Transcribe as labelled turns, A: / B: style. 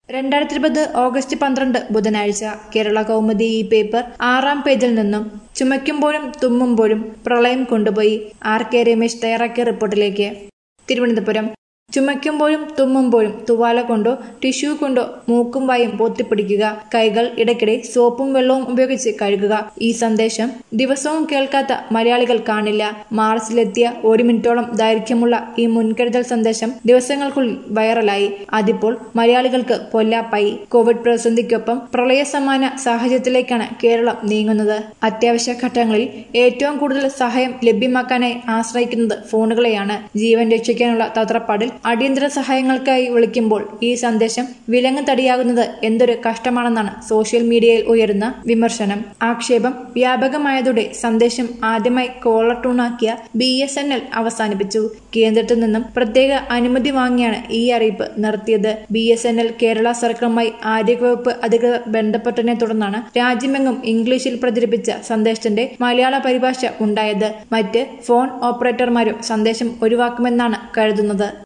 A: രണ്ടായിരത്തി ഇരുപത് ഓഗസ്റ്റ് പന്ത്രണ്ട് ബുധനാഴ്ച കേരള കൗമുദി ഈ പേപ്പർ ആറാം പേജിൽ നിന്നും ചുമയ്ക്കുമ്പോഴും തുമ്മുമ്പോഴും പ്രളയം കൊണ്ടുപോയി ആർ കെ രമേശ് തയ്യാറാക്കിയ റിപ്പോർട്ടിലേക്ക് തിരുവനന്തപുരം ചുമയ്ക്കുമ്പോഴും തുമ്മുമ്പോഴും തുവാല കൊണ്ടോ ടിഷ്യൂ കൊണ്ടോ മൂക്കും വായും പൊത്തിപ്പിടിക്കുക കൈകൾ ഇടയ്ക്കിടെ സോപ്പും വെള്ളവും ഉപയോഗിച്ച് കഴുകുക ഈ സന്ദേശം ദിവസവും കേൾക്കാത്ത മലയാളികൾ കാണില്ല മാർച്ചിലെത്തിയ ഒരു മിനിറ്റോളം ദൈർഘ്യമുള്ള ഈ മുൻകരുതൽ സന്ദേശം ദിവസങ്ങൾക്കുള്ളിൽ വൈറലായി അതിപ്പോൾ മലയാളികൾക്ക് പൊല്ലാപ്പായി കോവിഡ് പ്രതിസന്ധിക്കൊപ്പം പ്രളയ സമാന സാഹചര്യത്തിലേക്കാണ് കേരളം നീങ്ങുന്നത് അത്യാവശ്യ ഘട്ടങ്ങളിൽ ഏറ്റവും കൂടുതൽ സഹായം ലഭ്യമാക്കാനായി ആശ്രയിക്കുന്നത് ഫോണുകളെയാണ് ജീവൻ രക്ഷിക്കാനുള്ള തത്രപ്പാടിൽ അടിയന്തര സഹായങ്ങൾക്കായി വിളിക്കുമ്പോൾ ഈ സന്ദേശം വിലങ്ങ് തടിയാകുന്നത് എന്തൊരു കഷ്ടമാണെന്നാണ് സോഷ്യൽ മീഡിയയിൽ ഉയരുന്ന വിമർശനം ആക്ഷേപം വ്യാപകമായതോടെ സന്ദേശം ആദ്യമായി കോളർ ടൂണാക്കിയ ബി എസ് എൻ എൽ അവസാനിപ്പിച്ചു കേന്ദ്രത്തിൽ നിന്നും പ്രത്യേക അനുമതി വാങ്ങിയാണ് ഈ അറിയിപ്പ് നിർത്തിയത് B S N L Kerala സർക്കാരുമായി ആരോഗ്യവകുപ്പ് അധികൃതർ ബന്ധപ്പെട്ടതിനെ തുടർന്നാണ് രാജ്യമെങ്ങും ഇംഗ്ലീഷിൽ പ്രചരിപ്പിച്ച സന്ദേശത്തിന്റെ മലയാള പരിഭാഷ ഉണ്ടായത് മറ്റ് ഫോൺ ഓപ്പറേറ്റർമാരും സന്ദേശം ഒഴിവാക്കുമെന്നാണ് കരുതുന്നത്